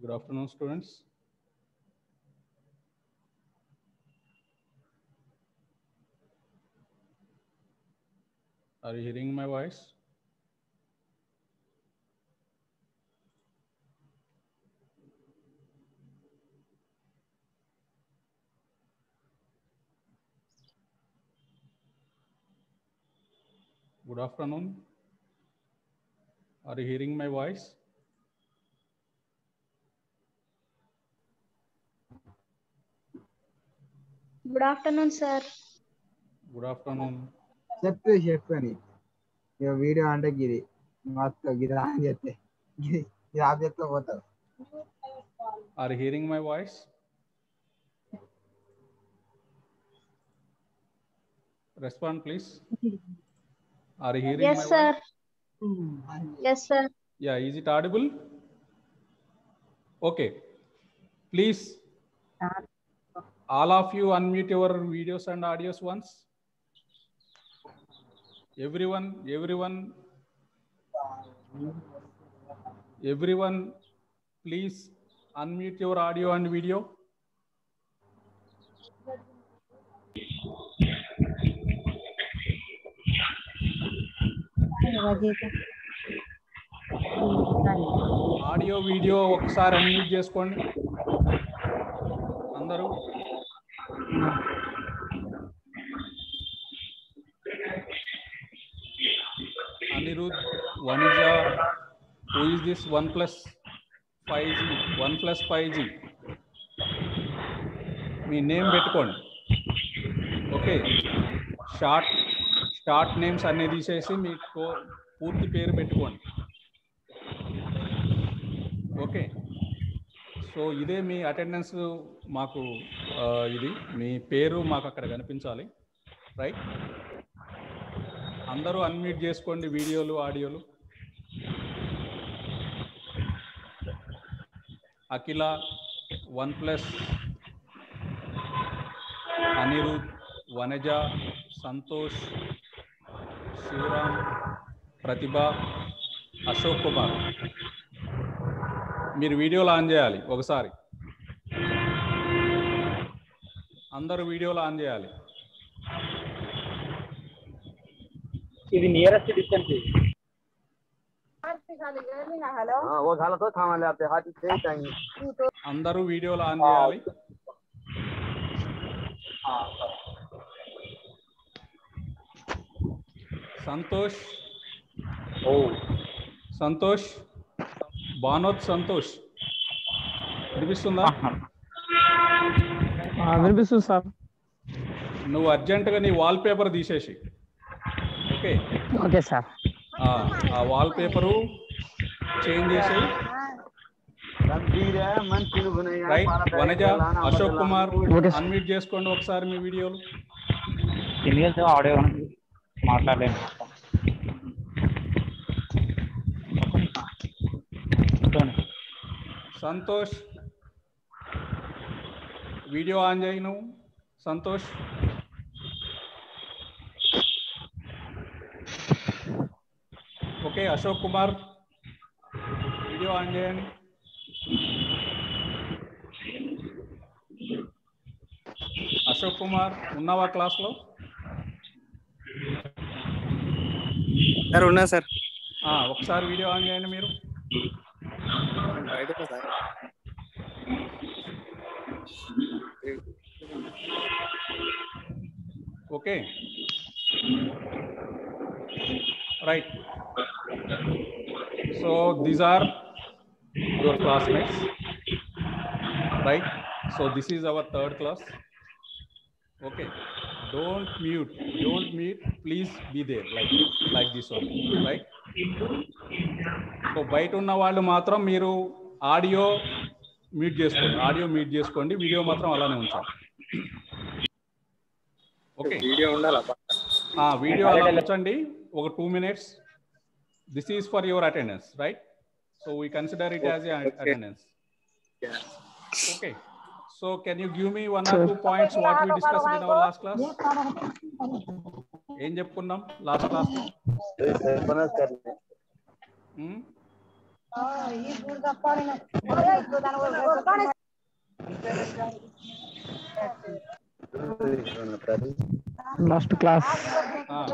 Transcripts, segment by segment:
Good afternoon, students. Are you hearing my voice? Good afternoon. Are you hearing my voice? Good afternoon sir Good afternoon. చెప్పు చెప్పు అని ఇక video అంటే గిది మస్తు గిది ఆన్ చేస్తే గిది ఇది ఆఫ్ చేస్తే పోతావు Are you hearing my voice? Respond, please. Are you hearing yes my sir voice? Yes sir Yeah, is it audible? Okay. Please, all of you unmute your videos and audios once. Everyone, everyone, everyone, please unmute your audio and video. Audio video ఒకసారి unmute చేసుకోండి అందరూ Anirudh Vanija who is this one plus five G one plus five G మీ name పెట్టుకోండి okay short short names అన్ని తీసేసి మీ కో- పూర్తి పేరు పెట్టుకోండి ఓకే సో ఇదే మీ అటెండెన్స్ మాకు ఆ, ఇది మీ పేరు మాకు అక్కడ కనిపించాలి రైట్ అందరూ అన్మ్యూట్ చేసుకోండి వీడియోలు ఆడియోలు అఖిల వన్ ప్లస్ అనిరుద్ వనజ సంతోష్ శివరామ్ ప్రతిభ అశోక్ కుమార్ మీరు వీడియోలో ఆన్ చేయాలి ఒకసారి అందరూ వీడియోలో ఆన్ చేయాలి ఇది నియరెస్ట్ డిస్టెన్స్ हाँ वो झाला तो थामा ले आते हाथ से चाहिए అందరూ వీడియోలో ఆన్ చేయాలి సంతోష్ ఓ సంతోష్ బానోత్ సంతోష్ వినిపిస్తుందా వినిపిస్తుంది సార్ నువ్వు అర్జెంటుగా నీ వాల్ పేపర్ తీసేసి ఓకే ఓకే సార్ ఆ, ఆ వాల్ పేపరు చేంజ్ చేసి रणधीर है मन तीन गुने right Vanaja Ashok Kumar okay sir. Unmute చేసుకోండి ఒకసారి మీ వీడియోలు ఎందుకంటే ఆడియో మాట్లాడలేను సంతోష్ వీడియో ఆన్ చేయి నువ్వు Santosh okay Ashok Kumar video on చేయండి అశోక్ కుమార్ ఉన్నావా క్లాస్లో సార్ ఉన్నా సార్ ఆ, ఒకసారి వీడియో ఆన్ చేయండి మీరు బయట ఉన్నా sir okay right so these are your classmates right so this is our third class okay don't mute don't mute please be there like like this one right so బయట ఉన్న వాళ్ళు మాత్రం మీరు audio mute చేసుకోండి audio mute చేసుకోండి video మాత్రం అలానే ఉంచాలి ఓకే వీడియో ఉండాలా ఆ వీడియో అలా ఉంచండి ఒక two minutes this is for your attendance right so we consider it as attendance okay so can you give me one or two points what we discuss in our last class ఏం చెప్పుకున్నాం last class last class ఆ.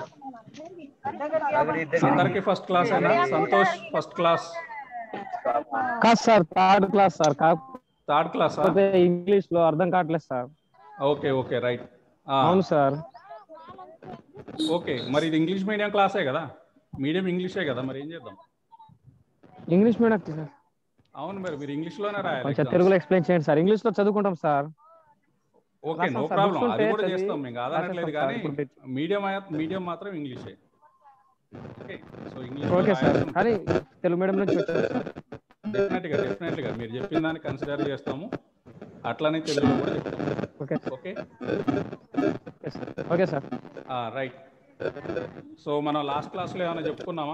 అందరికి first class అయినా Santosh first class కాదు sir third class sir third క్లాసా కాకపోతే English లో అర్థం కావట్లేదు సార్ ఓకే ఓకే రైట్ అవును సార్ ఓకే మరి ఇది ఇంగ్లీష్ మీడియం క్లాసే కదా మీడియం ఇంగ్లీషే కదా మరి ఏం చేద్దాం ఇంగ్లీష్ మీడియం సార్ అవును మరి మీరు ఇంగ్లీష్ లోనే రాయాలి కొంచెం exams. తెలుగులో ఎక్స్ప్లెయిన్ చేయండి సార్ ఇంగ్లీష్ లో చదువుకుంటాం సార్ ఓకే రాస్తాం నో సార్, ప్రాబ్లం books అది ఉంటే కూడా చదివి చేస్తాం మేము కాదనట్లేదు రాసేస్తాం కానీ సార్, ఇప్పుడు మీరు- మీడియం మీడియం మాత్రం ఇంగ్లీషే okay so English okay sir కానీ తెలుగు మీడియం నుంచి వచ్చారు సార్ డెఫినెట్ గా డెఫినెట్ గా మీరు చెప్పిన దాన్ని కన్సిడర్ చేస్తాము అట్లనే తెలుగులో కూడా చెప్తాము okay okay okay sir okay sir right so మనం లాస్ట్ క్లాస్ లో ఏమైనా చెప్పుకున్నామా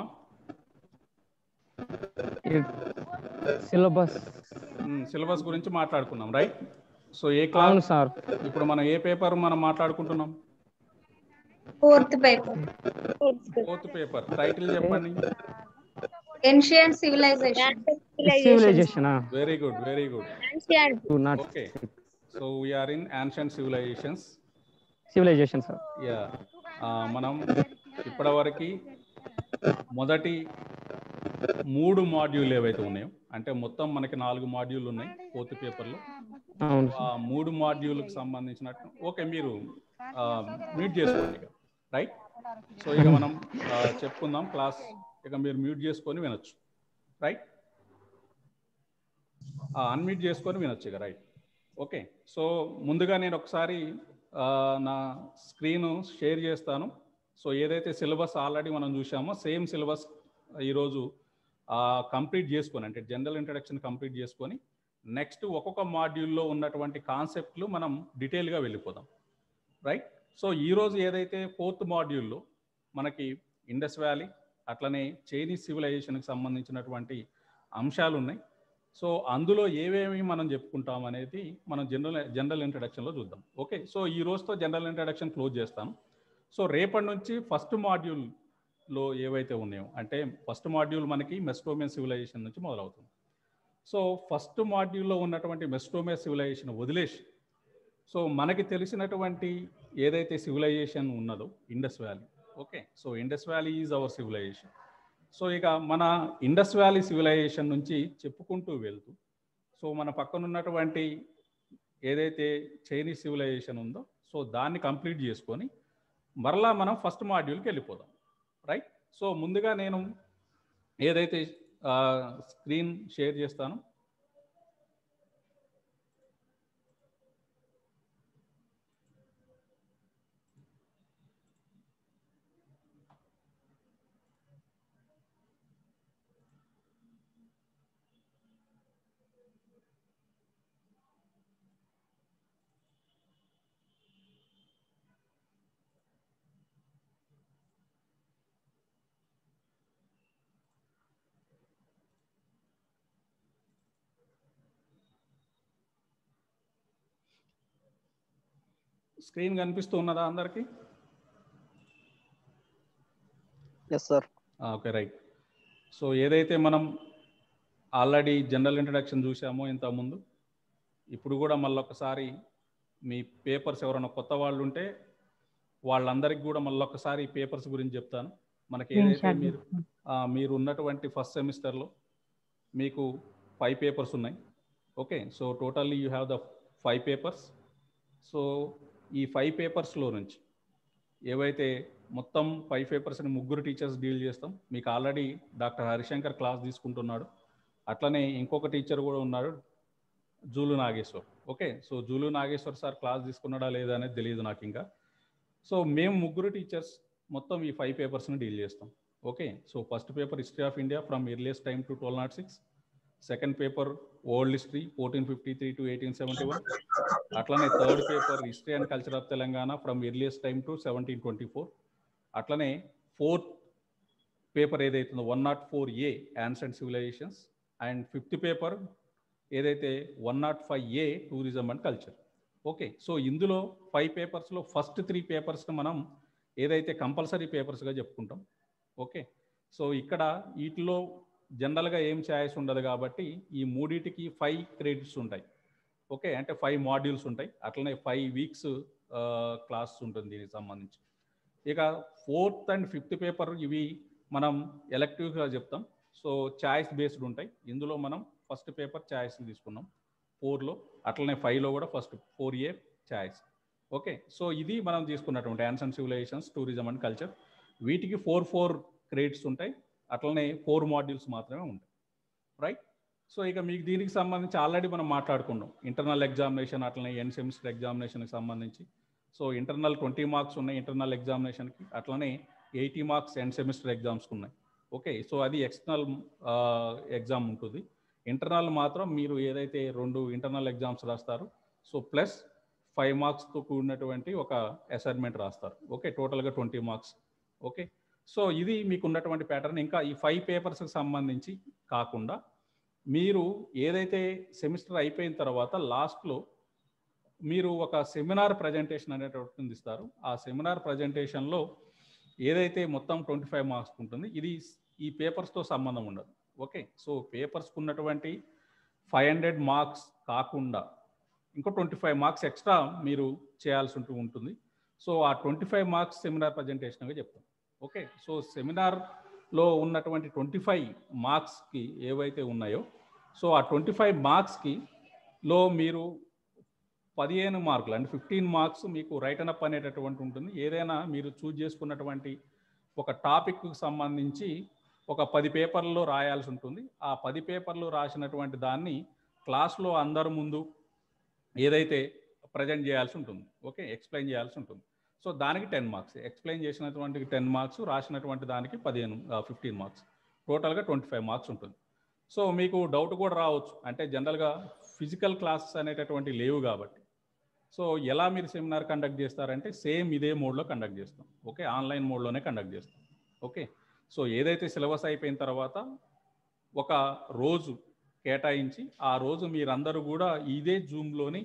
సిలబస్ సిలబస్ గురించి మాట్లాడుకున్నాం రైట్ సో ఏ అవును క్లాస్ సార్ ఇప్పుడు మనం ఏ పేపర్ మనం మాట్లాడుకుంటున్నాం fourth paper fourth paper title చెప్పండి ancient civilization civilization very good very good not okay so we are in ancient civilizations civilization sir yeah మనం ఇప్పటివరకు మొదటి మూడు మాడ్యూల్ ఏవైతే ఉన్నాయో అంటే మొత్తం మనకి నాలుగు మాడ్యూల్ ఉన్నాయి ఫోర్త్ పేపర్లో అవును ఆ మూడు మాడ్యూల్కి సంబంధించినట్టు ఓకే మీరు మ్యూట్ చేసుకోండి ఇక రైట్ సో ఇక మనం ఆ, చెప్పుకుందాం క్లాస్ ఇక మీరు మ్యూట్ చేసుకొని వినొచ్చు రైట్ అన్మ్యూట్ చేసుకొని వినొచ్చు ఇక రైట్ ఓకే సో ముందుగా నేను ఒకసారి ఆ, నా స్క్రీన్ షేర్ చేస్తాను సో ఏదైతే సిలబస్ ఆల్రెడీ మనం చూసామో సేమ్ సిలబస్ ఈరోజు కంప్లీట్ చేసుకొని అంటే జనరల్ ఇంట్రడక్షన్ కంప్లీట్ చేసుకొని నెక్స్ట్ ఒక్కొక్క మాడ్యూల్లో ఉన్నటువంటి కాన్సెప్ట్లు మనం డీటెయిల్గా వెళ్ళిపోదాం రైట్ సో ఈరోజు ఏదైతే ఫోర్త్ మాడ్యూల్లో మనకి ఇండస్ వ్యాలీ అట్లనే చైనీస్ సివిలైజేషన్కి సంబంధించినటువంటి అంశాలు ఉన్నాయి సో అందులో ఏవేమి మనం చెప్పుకుంటాం అనేది మనం జనరల్ జనరల్ ఇంట్రడక్షన్లో చూద్దాం ఓకే సో ఈ రోజుతో జనరల్ ఇంట్రడక్షన్ క్లోజ్ చేస్తాను సో రేపటి నుంచి ఫస్ట్ మాడ్యూల్లో ఏవైతే ఉన్నాయో అంటే ఫస్ట్ మాడ్యూల్ మనకి మెస్టోమియన్ సివిలైజేషన్ నుంచి మొదలవుతుంది సో ఫస్ట్ మాడ్యూల్లో ఉన్నటువంటి మెస్టోమియా సివిలైజేషన్ వదిలేసి సో మనకి తెలిసినటువంటి ఏదైతే సివిలైజేషన్ ఉన్నదో Indus valley okay so Indus valley is our civilization so ఇక మన ఇండస్ వ్యాలీ సివిలైజేషన్ నుంచి చెప్పుకుంటూ వెళ్తూ సో మన పక్కన ఉన్నటువంటి ఏదైతే చైనీస్ సివిలైజేషన్ ఉందో సో దాన్ని కంప్లీట్ చేసుకొని మరలా మనం ఫస్ట్ మాడ్యూల్కి వెళ్ళిపోదాం రైట్ సో ముందుగా నేను ఏదైతే స్క్రీన్ షేర్ చేస్తాను స్క్రీన్ కనిపిస్తూ ఉన్నదా అందరికీ yes sir okay right so ఏదైతే మనం ఆల్రెడీ జనరల్ ఇంట్రడక్షన్ చూసామో ఇంతకుముందు ఇప్పుడు కూడా మళ్ళొకసారి మీ పేపర్స్ ఎవరైనా కొత్త వాళ్ళు ఉంటే వాళ్ళందరికీ కూడా మళ్ళొకసారి ఈ పేపర్స్ గురించి చెప్తాను మనకి ఏదైతే మీరు ఆ, మీరు ఉన్నటువంటి ఫస్ట్ సెమిస్టర్లో మీకు ఫైవ్ పేపర్స్ ఉన్నాయి okay so totally you have the five papers so ఈ ఫైవ్ పేపర్స్లో నుంచి ఏవైతే మొత్తం ఫైవ్ పేపర్స్ని ముగ్గురు టీచర్స్ డీల్ చేస్తాం మీకు ఆల్రెడీ డాక్టర్ హరిశంకర్ క్లాస్ తీసుకుంటున్నాడు అట్లనే ఇంకొక టీచర్ కూడా ఉన్నాడు జూలు నాగేశ్వర్ ఓకే సో జూలు నాగేశ్వర్ సార్ క్లాస్ తీసుకున్నాడా లేదా అనేది తెలియదు నాకు ఇంకా సో మేము ముగ్గురు టీచర్స్ మొత్తం ఈ ఫైవ్ పేపర్స్ని డీల్ చేస్తాం okay so first paper history of India from earliest time to twelve nought six second paper world history fourteen fifty three to eighteen seventy one అట్లనే third paper history and culture of Telangana from earliest time to seventeen twenty four అట్లనే fourth paper ఏదైతుందో one nought four A ancient civilizations and fifth paper ఏదైతే one nought five A tourism and culture okay so ఇందులో five పేపర్స్లో first three పేపర్స్ని మనం ఏదైతే compulsory పేపర్స్గా చెప్పుకుంటాం okay so ఇక్కడ వీటిలో జనరల్గా ఏం ఛాయిస్ ఉండదు కాబట్టి ఈ మూడింటికి ఫైవ్ క్రెడిట్స్ ఉంటాయి ఓకే అంటే ఫైవ్ మాడ్యూల్స్ ఉంటాయి అట్లనే ఫైవ్ వీక్స్ క్లాస్ ఉంటుంది దీనికి సంబంధించి ఇక ఫోర్త్ అండ్ ఫిఫ్త్ పేపర్ ఇవి మనం ఎలక్టివ్గా చెప్తాం సో ఛాయిస్ బేస్డ్ ఉంటాయి ఇందులో మనం ఫస్ట్ పేపర్ ఛాయిస్ తీసుకున్నాం ఫోర్లో అట్లనే ఫైవ్లో కూడా first four year choice okay so ఇది మనం తీసుకున్నటువంటి ancient civilizations tourism and culture వీటికి ఫోర్ ఫోర్ క్రెడిట్స్ ఉంటాయి అట్లనే ఫోర్ మాడ్యూల్స్ మాత్రమే ఉంటాయి రైట్ సో ఇక మీకు దీనికి సంబంధించి ఆల్రెడీ మనం మాట్లాడుకున్నాం ఇంటర్నల్ ఎగ్జామినేషన్ అట్లనే ఎన్ సెమిస్టర్ ఎగ్జామినేషన్కి సంబంధించి సో ఇంటర్నల్ ట్వంటీ మార్క్స్ ఉన్నాయి ఇంటర్నల్ ఎగ్జామినేషన్కి అట్లనే ఎయిటీ మార్క్స్ ఎండ్ సెమిస్టర్ ఎగ్జామ్స్కి ఉన్నాయి ఓకే సో అది ఎక్స్టర్నల్ ఎగ్జామ్ ఉంటుంది ఇంటర్నల్ మాత్రం మీరు ఏదైతే రెండు ఇంటర్నల్ ఎగ్జామ్స్ రాస్తారు సో ప్లస్ ఫైవ్ మార్క్స్తో కూడినటువంటి ఒక అసైన్మెంట్ రాస్తారు ఓకే టోటల్గా ట్వంటీ మార్క్స్ ఓకే సో ఇది మీకు ఉన్నటువంటి ప్యాటర్న్ ఇంకా ఈ ఫైవ్ పేపర్స్కి సంబంధించి కాకుండా మీరు ఏదైతే సెమిస్టర్ అయిపోయిన తర్వాత లాస్ట్లో మీరు ఒక సెమినార్ ప్రజెంటేషన్ అనేటువంటిది ఇస్తారు ఆ సెమినార్ ప్రజెంటేషన్లో ఏదైతే మొత్తం ట్వంటీ ఫైవ్ మార్క్స్ ఉంటుంది ఇది ఈ పేపర్స్తో సంబంధం ఉండదు ఓకే సో పేపర్స్కి ఉన్నటువంటి ఫైవ్ హండ్రెడ్ మార్క్స్ కాకుండా ఇంకో ట్వంటీ ఫైవ్ మార్క్స్ ఎక్స్ట్రా మీరు చేయాల్సి ఉంటూ ఉంటుంది సో ఆ ట్వంటీ ఫైవ్ మార్క్స్ సెమినార్ ప్రజెంటేషన్గా చెప్తాం ఓకే సో సెమినార్లో ఉన్నటువంటి ట్వంటీ ఫైవ్ మార్క్స్కి ఏవైతే ఉన్నాయో సో ఆ ట్వంటీ ఫైవ్ మార్క్స్కి లో మీరు పదిహేను మార్కులు అంటే ఫిఫ్టీన్ మార్క్స్ మీకు రైటన్ అప్ అనేటటువంటి ఉంటుంది ఏదైనా మీరు చూజ్ చేసుకున్నటువంటి ఒక టాపిక్కి సంబంధించి ఒక పది పేపర్లలో రాయాల్సి ఉంటుంది ఆ పది పేపర్లు రాసినటువంటి దాన్ని క్లాస్లో అందరి ముందు ఏదైతే ప్రజెంట్ చేయాల్సి ఉంటుంది ఓకే ఎక్స్ప్లెయిన్ చేయాల్సి ఉంటుంది సో దానికి టెన్ మార్క్స్ ఎక్స్ప్లెయిన్ చేసినటువంటి టెన్ మార్క్స్ రాసినటువంటి దానికి పదిహేను ఫిఫ్టీన్ మార్క్స్ టోటల్గా ట్వంటీ ఫైవ్ మార్క్స్ ఉంటుంది సో మీకు డౌట్ కూడా రావచ్చు అంటే జనరల్గా ఫిజికల్ క్లాసెస్ అనేటటువంటి లేవు కాబట్టి సో ఎలా మీరు సెమినార్ కండక్ట్ చేస్తారంటే సేమ్ ఇదే మోడ్లో కండక్ట్ చేస్తాం ఓకే ఆన్లైన్ మోడ్లోనే కండక్ట్ చేస్తాం ఓకే సో ఏదైతే సిలబస్ అయిపోయిన తర్వాత ఒక రోజు కేటాయించి ఆ రోజు మీరందరూ కూడా ఇదే జూమ్లోని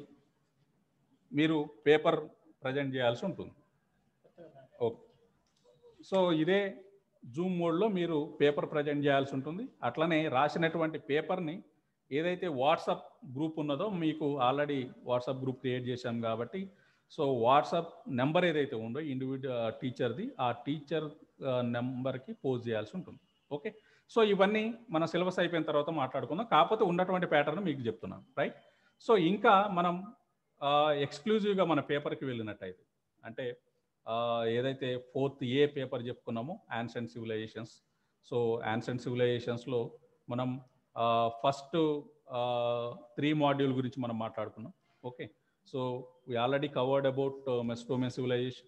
మీరు పేపర్ ప్రజెంట్ చేయాల్సి ఉంటుంది ఓకే సో ఇదే జూమ్ మోడ్లో మీరు పేపర్ ప్రజెంట్ చేయాల్సి ఉంటుంది అట్లనే రాసినటువంటి పేపర్ని ఏదైతే వాట్సాప్ గ్రూప్ ఉన్నదో మీకు ఆల్రెడీ వాట్సాప్ గ్రూప్ క్రియేట్ చేశాం కాబట్టి సో వాట్సాప్ నెంబర్ ఏదైతే ఉందో ఇండివిజువల్ టీచర్ది ఆ టీచర్ నెంబర్కి పోస్ట్ చేయాల్సి ఉంటుంది ఓకే సో ఇవన్నీ మన సిలబస్ అయిపోయిన తర్వాత మాట్లాడుకుందాం కాకపోతే ఉన్నటువంటి ప్యాటర్న్ మీకు చెప్తున్నాను రైట్ సో ఇంకా మనం ఎక్స్క్లూజివ్గా మన పేపర్కి వెళ్ళినట్టయితే అంటే ఏదైతే ఫోర్త్ ఏ పేపర్ చెప్పుకున్నామో యాన్సెంట్ సివిలైజేషన్స్ సో యాన్సెంట్ సివిలైజేషన్స్లో మనం ఫస్ట్ త్రీ మాడ్యూల్ గురించి మనం మాట్లాడుకున్నాం okay so we already covered about Mesopotamian civilization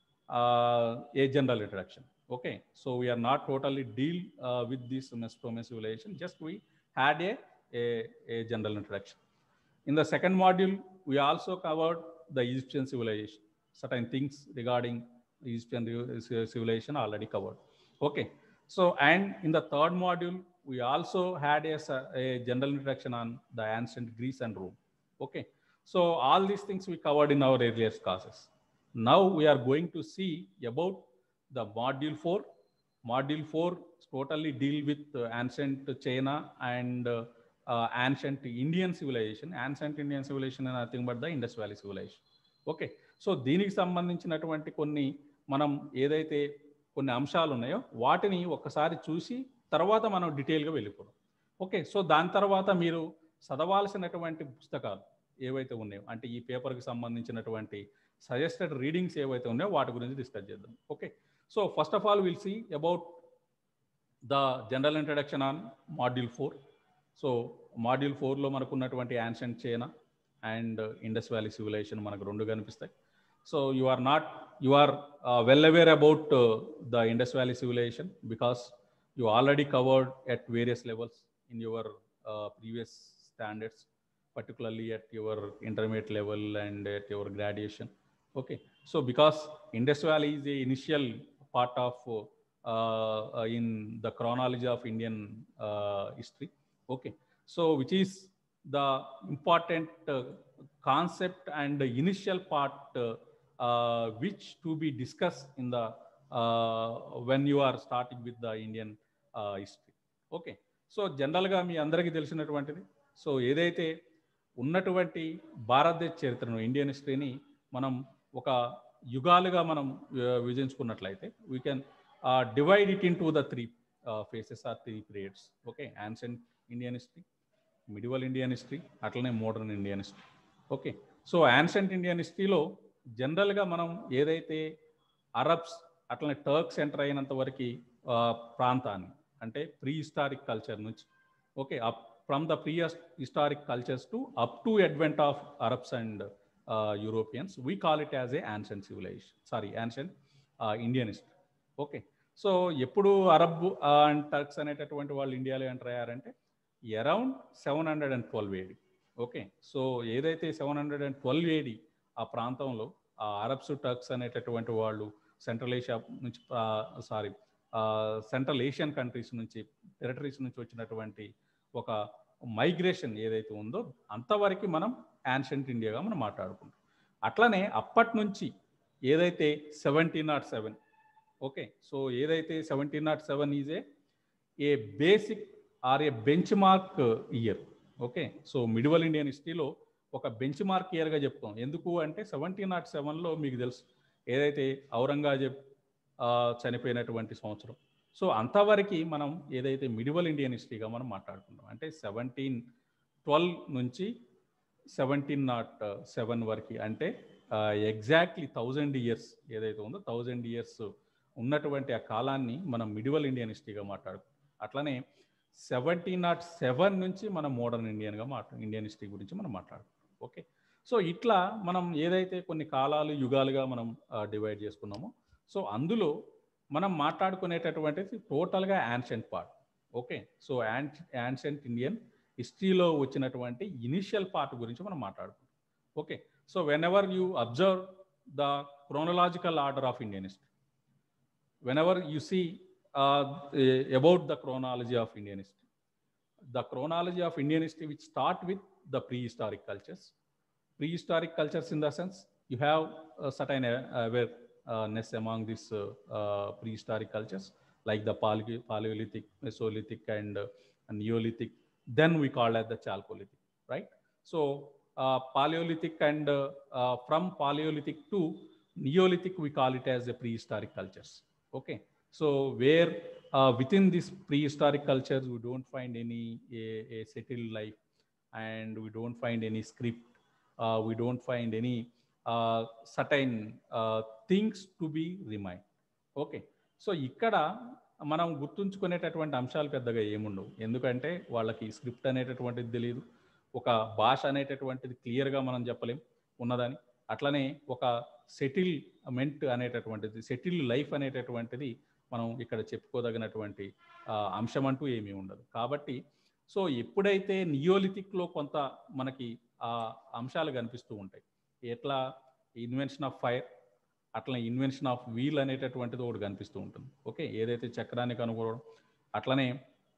A general introduction okay so we are not totally deal uh, with this Mesopotamian civilization just we had a, a, a general introduction in the second module we also covered the egyptian civilization certain things regarding egyptian civilization already covered okay so and in the third module we also had a, a general introduction on the ancient greece and rome okay so all these things we covered in our earlier classes now we are going to see about the module 4 module 4 totally deal with uh, ancient china and uh, uh, ancient indian civilization ancient indian civilization and nothing but the indus valley civilization okay so దీనికి సంబంధించినటువంటి కొన్ని మనం ఏదైతే కొన్ని అంశాలు ఉన్నాయో వాటిని ఒక్కసారి చూసి తర్వాత మనం డీటెయిల్గా వెళ్ళిపోవడం ఓకే సో దాని తర్వాత మీరు చదవాల్సినటువంటి పుస్తకాలు ఏవైతే ఉన్నాయో అంటే ఈ పేపర్కి సంబంధించినటువంటి సజెస్టెడ్ రీడింగ్స్ ఏవైతే ఉన్నాయో వాటి గురించి డిస్కస్ చేద్దాం okay so first of all will see about the general introduction on module four so module ఫోర్లో మనకు ఉన్నటువంటి ancient China and Indus valley civilization మనకు రెండు కనిపిస్తాయి so you are not you are well aware about the Indus valley civilization because you already covered at various levels in your previous standards particularly at your intermediate level and at your graduation. Okay, so because Indus Valley is the initial part of uh, in the chronology of Indian uh, history. Okay, so which is the important uh, concept and the initial part which to be discussed in the when you are starting with the Indian history. Okay, so జనరల్గా మీ అందరికీ తెలిసినటువంటిది so ఏదైతే ఉన్నటువంటి భారతదేశ చరిత్రను Indian హిస్టరీని మనం ఒక యుగాలుగా మనం వి- విభజించుకున్నట్లయితే we can divide it into the three phases or three periods okay ancient Indian history medieval Indian history అట్లనే modern Indian history okay so ancient Indian హిస్టరీలో జనరల్గా మనం ఏదైతే అరబ్స్ అట్లనే టర్క్స్ ఎంటర్ అయినంత వరకు ప్రాంతాన్ని అంటే ప్రీ హిస్టారిక్ కల్చర్ నుంచి okay up from the prehistoric cultures to up to advent of Arabs and Europeans we call it as a ancient civilization sorry ancient Indian history okay so ఎప్పుడు Arab and Turks అనేటటువంటి వాళ్ళు ఇండియాలో enter అయ్యారంటే around seven hundred and twelve AD okay so ఏదైతే seven hundred and twelve AD ఆ ప్రాంతంలో ఆ Arabs Turks అనేటటువంటి వాళ్ళు సెంట్రల్ ఏషియా నుంచి సారీ సెంట్రల్ ఏషియన్ కంట్రీస్ నుంచి టెరిటరీస్ నుంచి వచ్చినటువంటి ఒక మైగ్రేషన్ ఏదైతే ఉందో అంతవరకు మనం యాన్షియంట్ ఇండియాగా మనం మాట్లాడుకుంటాం అట్లనే అప్పటి నుంచి ఏదైతే seventeen nought seven okay so ఏదైతే seventeen nought seven is a a basic or a benchmark year okay so medieval Indian హిస్టరీలో ఒక బెంచ్ మార్క్ ఇయర్గా చెప్తాం ఎందుకు అంటే సెవెంటీన్ నాట్ సెవెన్లో మీకు తెలుసు ఏదైతే ఔరంగజేబ్ ఆ, చనిపోయినటువంటి సంవత్సరం సో అంతవరకు మనం ఏదైతే మిడివల్ ఇండియన్ హిస్టరీగా మనం మాట్లాడుకుంటాం అంటే సెవెంటీన్ ట్వెల్వ్ నుంచి సెవెంటీన్ నాట్ సెవెన్ వరకు అంటే ఎగ్జాక్ట్లీ థౌజండ్ ఇయర్స్ ఏదైతే ఉందో థౌజండ్ ఇయర్స్ ఉన్నటువంటి ఆ కాలాన్ని మనం మిడివల్ ఇండియన్ హిస్టరీగా మాట్లాడుకుంటాం అట్లనే సెవెంటీన్ నాట్ సెవెన్ నుంచి మనం మోడర్న్ ఇండియన్గా మాట్లా ఇండియన్ హిస్టరీ గురించి మనం మాట్లాడుకుంటాం ఓకే సో ఇట్లా మనం ఏదైతే కొన్ని కాలాలు యుగాలుగా మనం డివైడ్ చేసుకున్నామో సో అందులో మనం మాట్లాడుకునేటటువంటిది టోటల్గా ancient part okay so ancient Indian హిస్టరీలో వచ్చినటువంటి ఇనిషియల్ పార్ట్ గురించి మనం మాట్లాడుకుంటాం okay so whenever you observe the chronological order of Indian history whenever you see uh, eh, about the chronology of Indian history. The chronology of Indian history, which start with the prehistoric cultures. Prehistoric cultures, in the sense, you have a certain uh, awareness among these uh, uh, prehistoric cultures, like the Pale- Paleolithic, Mesolithic, and uh, Neolithic. Then we call it the Chalcolithic, right? So uh, Paleolithic and uh, uh, from Paleolithic to Neolithic, we call it as the prehistoric cultures. Okay, so where uh, within this prehistoric cultures we don't find any a, a settled life, and we don't find any script, uh, we don't find any uh, certain uh, things to be remind. Okay so ఇక్కడ మనం గుర్తుంచుకునేటటువంటి అంశాలు పెద్దగా ఏముండవు ఎందుకంటే వాళ్ళకి script అనేటటువంటిది తెలియదు ఒక భాష అనేటటువంటిది క్లియర్గా మనం చెప్పలేం ఉన్నదని అట్లనే ఒక సెటిల్మెంట్ అనేటటువంటిది సెటిల్ లైఫ్ అనేటటువంటిది మనం ఇక్కడ చెప్పుకోదగినటువంటి ఆ, అంశం అంటూ ఏమీ ఉండదు కాబట్టి సో ఎప్పుడైతే నియోలిథిక్లో కొంత మనకి ఆ అంశాలు కనిపిస్తూ ఉంటాయి ఎట్లా ఇన్వెన్షన్ ఆఫ్ ఫైర్ అట్లా ఇన్వెన్షన్ ఆఫ్ వీల్ అనేటటువంటిది ఒకటి కనిపిస్తూ ఉంటుంది ఓకే ఏదైతే చక్రాన్ని కనుగొనడం అట్లనే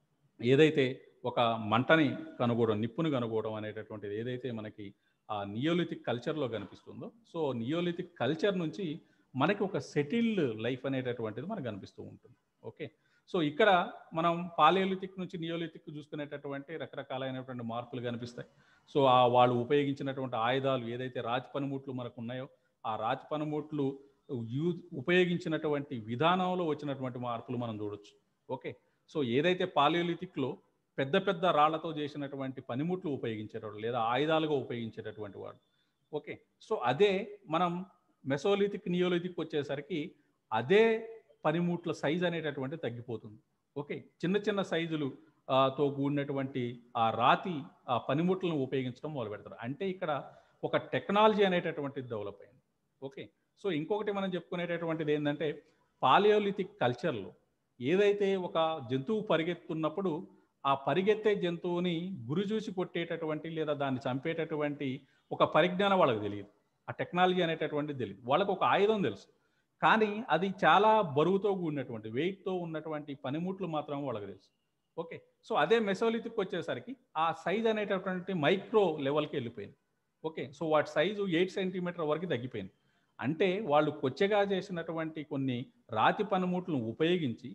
ఏదైతే ఒక మంటని కనుగోవడం నిప్పుని కనుగోవడం అనేటటువంటిది ఏదైతే మనకి ఆ నియోలిథిక్ కల్చర్లో కనిపిస్తుందో సో నియోలిథిక్ కల్చర్ నుంచి మనకి ఒక సెటిల్డ్ లైఫ్ అనేటటువంటిది మనకు కనిపిస్తూ ఉంటుంది ఓకే సో ఇక్కడ మనం పాలియోలిథిక్ నుంచి నియోలిథిక్ చూసుకునేటటువంటి రకరకాలైనటువంటి మార్పులు కనిపిస్తాయి సో ఆ వాళ్ళు ఉపయోగించినటువంటి ఆయుధాలు ఏదైతే రాజ్ పనిముట్లు మనకు ఉన్నాయో ఆ రాజ్ పనిముట్లు యూ ఉపయోగించినటువంటి విధానంలో వచ్చినటువంటి మార్పులు మనం చూడొచ్చు ఓకే సో ఏదైతే పాలియోలిథిక్లో పెద్ద పెద్ద రాళ్లతో చేసినటువంటి పనిముట్లు ఉపయోగించేటవాడు లేదా ఆయుధాలుగా ఉపయోగించేటటువంటి వాడు ఓకే సో అదే మనం మెసోలిథిక్ నియోలిథిక్ వచ్చేసరికి అదే పనిముట్ల సైజ్ అనేటటువంటి తగ్గిపోతుంది ఓకే చిన్న చిన్న సైజులు ఆ, తో కూడినటువంటి ఆ రాతి ఆ పనిముట్లను ఉపయోగించడం మొదలు పెడతారు అంటే ఇక్కడ ఒక టెక్నాలజీ అనేటటువంటిది డెవలప్ అయింది ఓకే సో ఇంకొకటి మనం చెప్పుకునేటటువంటిది ఏంటంటే పాలియోలిథిక్ కల్చర్లో ఏదైతే ఒక జంతువు పరిగెత్తున్నప్పుడు ఆ పరిగెత్తే జంతువుని గురి చూసి కొట్టేటటువంటి లేదా దాన్ని చంపేటటువంటి ఒక పరిజ్ఞానం వాళ్ళకి తెలియదు ఆ టెక్నాలజీ అనేటటువంటిది తెలియదు వాళ్ళకు ఒక ఆయుధం తెలుసు కానీ అది చాలా బరువుతో కూడినటువంటి వెయిట్తో ఉన్నటువంటి పనిముట్లు మాత్రం వాళ్ళకి తెలుసు ఓకే సో అదే మెసోలిథిక్ వచ్చేసరికి ఆ సైజ్ అనేటటువంటి మైక్రో లెవెల్కి వెళ్ళిపోయింది ఓకే సో వాటి సైజు ఎయిట్ సెంటీమీటర్ వరకు తగ్గిపోయింది అంటే వాళ్ళు కొచ్చగా చేసినటువంటి కొన్ని రాతి పనిముట్లను ఉపయోగించి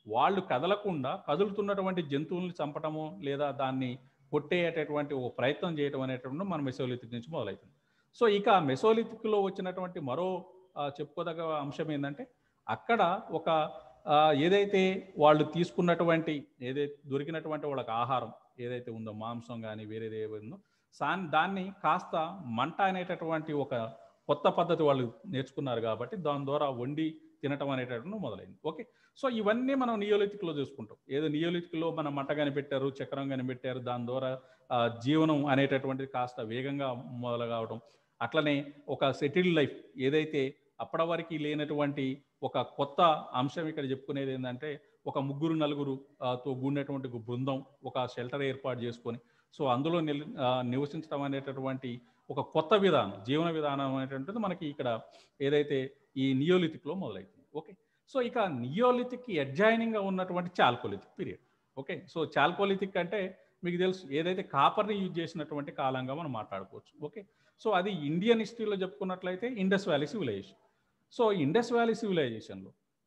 వాళ్ళు కదలకుండా కదులుతున్నటువంటి జంతువుల్ని చంపటము లేదా దాన్ని కొట్టేటటువంటి ఒక ప్రయత్నం చేయడం అనేటువంటి మన మెసోలిథిక్ నుంచి మొదలవుతుంది సో ఇక మెసోలిథిక్లో వచ్చినటువంటి మరో ఆ, చెప్పుకోదగ్గ అంశం ఏంటంటే అక్కడ ఒక ఆ, ఏదైతే వాళ్ళు తీసుకున్నటువంటి ఏదైతే దొరికినటువంటి వాళ్ళకి ఆహారం ఏదైతే ఉందో మాంసం కానీ వేరేది ఏది ఉందో సాన్ దాన్ని కాస్త మంట అనేటటువంటి ఒక కొత్త పద్ధతి వాళ్ళు నేర్చుకున్నారు కాబట్టి దాని ద్వారా వండి తినటం అనేటటువంటి మొదలైంది ఓకే సో ఇవన్నీ మనం నియోలితిక్లో చూసుకుంటాం ఏదో నియోలితిక్లో మనం మంట కనిపెట్టారు చక్రం కనిపెట్టారు దాని ద్వారా ఆ, జీవనం అనేటటువంటిది కాస్త వేగంగా మొదలు కావడం అట్లనే ఒక సెటిల్డ్ లైఫ్ ఏదైతే అప్పటి వరకు లేనటువంటి ఒక కొత్త అంశం ఇక్కడ చెప్పుకునేది ఏంటంటే ఒక ముగ్గురు నలుగురు ఆ, తో కూడినటువంటి ఒక బృందం ఒక షెల్టర్ ఏర్పాటు చేసుకొని సో అందులో నిల్ ఆ, నివసించడం అనేటటువంటి ఒక కొత్త విధానం జీవన విధానం అనేటువంటిది మనకి ఇక్కడ ఏదైతే ఈ నియోలితిక్లో మొదలవుతుంది ఓకే సో ఇక నియోలితిక్ అడ్జైనింగ్గా ఉన్నటువంటి chalcolithic period okay so chalcolithic అంటే మీకు తెలుసు ఏదైతే కాపర్ని యూజ్ చేసినటువంటి కాలంగా మనం మాట్లాడుకోవచ్చు ఓకే సో అది ఇండియన్ హిస్టరీలో చెప్పుకున్నట్లయితే Indus valley civilization so Indus valley సివిలైజేషన్లో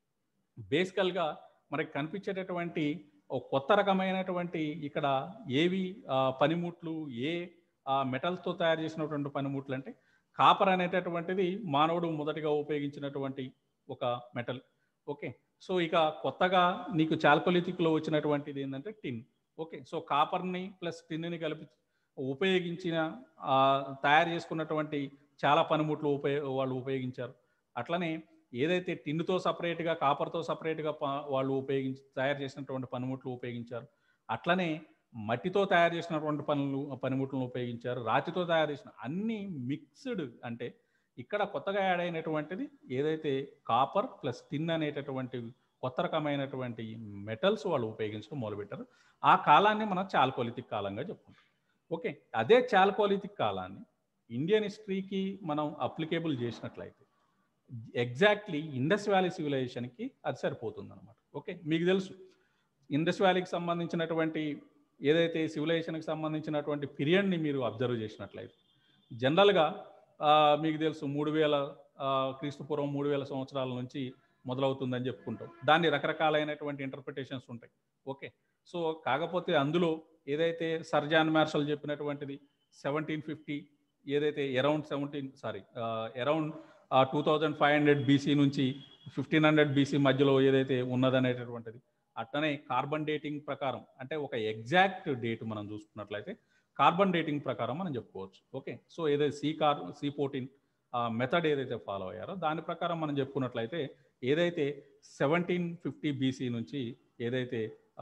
బేసికల్గా మనకి కనిపించేటటువంటి ఒక కొత్త రకమైనటువంటి ఇక్కడ ఏవి ఆ, పనిముట్లు ఏ మెటల్స్తో తయారు చేసినటువంటి పనిముట్లు అంటే కాపర్ అనేటటువంటిది మానవుడు మొదటిగా ఉపయోగించినటువంటి ఒక మెటల్ ఓకే సో ఇక కొత్తగా నీకు చాల్కొలితిక్లో వచ్చినటువంటిది ఏంటంటే టిన్ ఓకే సో కాపర్ని ప్లస్ టిన్ని కలిపి ఉపయోగించిన ఆ, తయారు చేసుకున్నటువంటి చాలా పనిముట్లు ఉపయోగ వాళ్ళు ఉపయోగించారు అట్లనే ఏదైతే టిన్నుతో సపరేట్గా కాపర్తో సపరేట్గా ప- వాళ్ళు ఉపయోగించి తయారు చేసినటువంటి పనిముట్లు ఉపయోగించారు అట్లనే మట్టితో తయారు చేసినటువంటి పనులు పనిముట్లను ఉపయోగించారు రాతితో తయారు చేసిన అన్ని మిక్స్డ్ అంటే ఇక్కడ కొత్తగా యాడ్ అయినటువంటిది ఏదైతే కాపర్ ప్లస్ టిన్ అనేటటువంటి కొత్త రకమైనటువంటి మెటల్స్ వాళ్ళు ఉపయోగించడం మొదలుపెట్టారు ఆ కాలాన్ని మనం చాల్కోలితిక్ కాలంగా చెప్పుకుంటాం ఓకే అదే చాల్కోలితిక్ కాలాన్ని ఇండియన్ హిస్టరీకి మనం అప్లికేబుల్ చేసినట్లయితే ఎగ్జాక్ట్లీ ఇండస్ వ్యాలీ సివిలైజేషన్కి అది సరిపోతుంది అనమాట ఓకే మీకు తెలుసు ఇండస్ వ్యాలీకి సంబంధించినటువంటి ఏదైతే సివిలైజేషన్కి సంబంధించినటువంటి పీరియడ్ని మీరు అబ్జర్వ్ చేసినట్లయితే జనరల్గా ఆ, మీకు తెలుసు మూడు వేల ఆ, క్రీస్తుపూర్వం మూడు వేల సంవత్సరాల నుంచి మొదలవుతుందని చెప్పుకుంటాం దాన్ని రకరకాలైనటువంటి ఇంటర్ప్రిటేషన్స్ ఉంటాయి ఓకే సో కాకపోతే అందులో ఏదైతే సర్జాన్ మార్షల్ చెప్పినటువంటిది సెవెంటీన్ ఫిఫ్టీ ఏదైతే around seventeen sorry around two thousand five hundred BC నుంచి ఫిఫ్టీన్ హండ్రెడ్ బీసీ మధ్యలో ఏదైతే ఉన్నదనేటటువంటిది అట్లనే కార్బన్ డేటింగ్ ప్రకారం అంటే ఒక ఎగ్జాక్ట్ డేట్ మనం చూసుకున్నట్లయితే కార్బన్ డేటింగ్ ప్రకారం మనం చెప్పుకోవచ్చు ఓకే సో ఏదైతే C car C fourteen method ఏదైతే ఫాలో అయ్యారో దాని ప్రకారం మనం చెప్పుకున్నట్లయితే ఏదైతే సెవెంటీన్ ఫిఫ్టీ బీసీ నుంచి ఏదైతే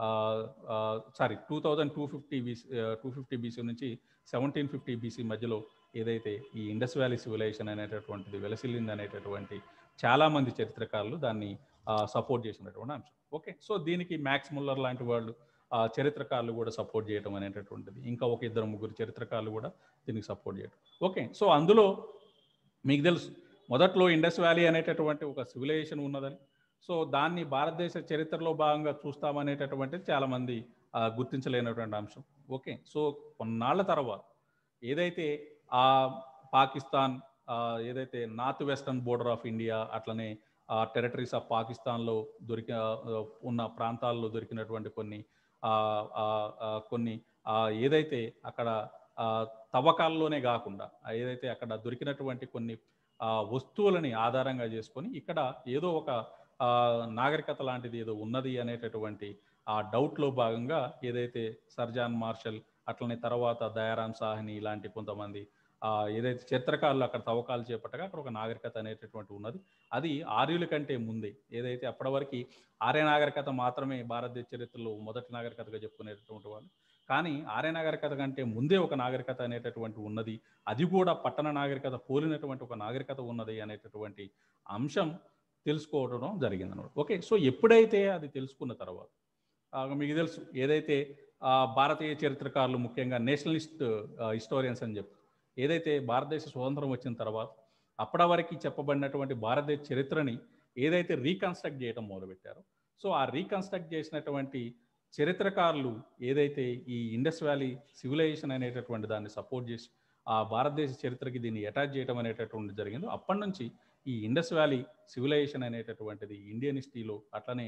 sorry two thousand two fifty BC two fifty BC నుంచి సెవెంటీన్ ఫిఫ్టీ బీసీ మధ్యలో ఏదైతే ఈ ఇండస్ వ్యాలీ సివిలైజేషన్ అనేటటువంటిది వెలసిల్లింది అనేటటువంటి చాలామంది చరిత్రకారులు దాన్ని సపోర్ట్ చేసినటువంటి అంశం ఓకే సో దీనికి మ్యాక్స్ ముల్లర్ లాంటి వాళ్ళు ఆ, చరిత్రకారులు కూడా సపోర్ట్ చేయడం అనేటటువంటిది ఇంకా ఒక ఇద్దరు ముగ్గురు చరిత్రకారులు కూడా దీనికి సపోర్ట్ చేయడం ఓకే సో అందులో మీకు తెలుసు మొదట్లో ఇండస్ వ్యాలీ అనేటటువంటి ఒక సివిలైజేషన్ ఉన్నదని సో దాన్ని భారతదేశ చరిత్రలో భాగంగా చూస్తామనేటటువంటిది చాలామంది ఆ, గుర్తించలేనటువంటి అంశం ఓకే సో కొన్నాళ్ళ తర్వాత ఏదైతే ఆ పాకిస్తాన్ ఆ, ఏదైతే north western border of India అట్లనే టెరిటరీస్ ఆఫ్ పాకిస్తాన్లో దొరిక ఆ, ఉన్న ప్రాంతాల్లో దొరికినటువంటి కొన్ని ఆ, ఆ, ఆ, కొన్ని ఆ, ఏదైతే అక్కడ ఆ, తవ్వకాల్లోనే కాకుండా ఆ, ఏదైతే అక్కడ దొరికినటువంటి కొన్ని ఆ, వస్తువులని ఆధారంగా చేసుకొని ఇక్కడ ఏదో ఒక ఆ, నాగరికత లాంటిది ఏదో ఉన్నది అనేటటువంటి ఆ డౌట్లో భాగంగా ఏదైతే సర్జాన్ మార్షల్ అట్లనే తర్వాత దయారాం సాహ్ని ఇలాంటి కొంతమంది ఆ, ఏదైతే చిత్రకారులు అక్కడ తవ్వకాలు చేపట్టగా అక్కడ ఒక నాగరికత అనేటటువంటి ఉన్నది అది ఆర్యుల కంటే ముందే ఏదైతే అప్పటి వరకు ఆర్య నాగరికత మాత్రమే భారతదేశ చరిత్రలో మొదటి నాగరికతగా చెప్పుకునేటటువంటి వాళ్ళు కానీ ఆర్య నాగరికత కంటే ముందే ఒక నాగరికత అనేటటువంటి ఉన్నది అది కూడా పట్టణ నాగరికత పోలినటువంటి ఒక నాగరికత ఉన్నది అనేటటువంటి అంశం తెలుసుకోవడం జరిగింది అనమాట ఓకే సో ఎప్పుడైతే అది తెలుసుకున్న తర్వాత ఆ, మీకు తెలుసు ఏదైతే ఆ, భారతీయ చరిత్రకారులు ముఖ్యంగా నేషనలిస్ట్ హిస్టోరియన్స్ అని చెప్పి ఏదైతే భారతదేశ స్వతంత్రం వచ్చిన తర్వాత అప్పటి వరకు చెప్పబడినటువంటి భారతదేశ చరిత్రని ఏదైతే రీకన్స్ట్రక్ట్ చేయడం మొదలుపెట్టారో సో ఆ రీకన్స్ట్రక్ట్ చేసినటువంటి చరిత్రకారులు ఏదైతే ఈ ఇండస్ వ్యాలీ సివిలైజేషన్ అనేటటువంటి దాన్ని సపోర్ట్ చేసి ఆ భారతదేశ చరిత్రకి దీన్ని అటాచ్ చేయడం అనేటటువంటి జరిగిందో అప్పటి నుంచి ఈ ఇండస్ వ్యాలీ సివిలైజేషన్ అనేటటువంటిది ఇండియన్ హిస్టరీలో అట్లనే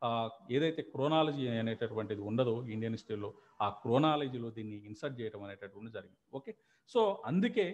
ఆ, ఏదైతే క్రోనాలజీ అనేటటువంటిది ఉండదో ఇండియన్ హిస్టరీలో ఆ క్రోనాలజీలో దీన్ని ఇన్సర్ట్ చేయడం అనేటటువంటి జరిగింది ఓకే సో అందుకే